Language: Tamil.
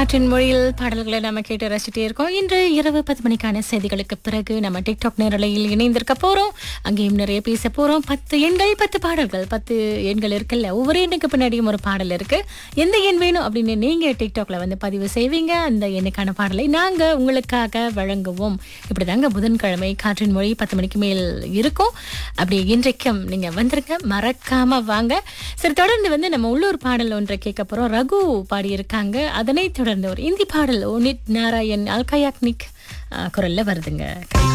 காற்றின் மொழியில் பாடல்களை நம்ம கேட்டு ரசிச்சுட்டே இருக்கோம் இன்று இரவு பத்து மணிக்கான செய்திகளுக்கு பிறகு நம்ம டிக்டாக் நேரலையில் இணைந்திருக்க போறோம் அங்கேயும் நிறைய பேச போறோம் பத்து எண்கள் பத்து பாடல்கள் பத்து எண்கள் இருக்குல்ல ஒவ்வொரு எண்ணுக்கு பின்னாடியும் ஒரு பாடல் இருக்கு எந்த எண் வேணும் அப்படின்னு நீங்க டிக்டாக்ல வந்து பதிவு செய்வீங்க அந்த எண்ணுக்கான பாடலை நாங்க உங்களுக்காக வழங்குவோம் இப்படிதாங்க புதன்கிழமை காற்றின் மொழி பத்து மணிக்கு மேல் இருக்கும் அப்படி இன்றைக்கும் நீங்க வந்திருக்க மறக்காம வாங்க சரி தொடர்ந்து வந்து நம்ம உள்ளூர் பாடல் ஒன்றை கேட்க போறோம் ரகு பாடியிருக்காங்க அதனை தொடர்ந்து ஒரு இந்தி பாடல் ஓனித் நாராயண் அல்கயாக்னிக் குரல்ல வருதுங்க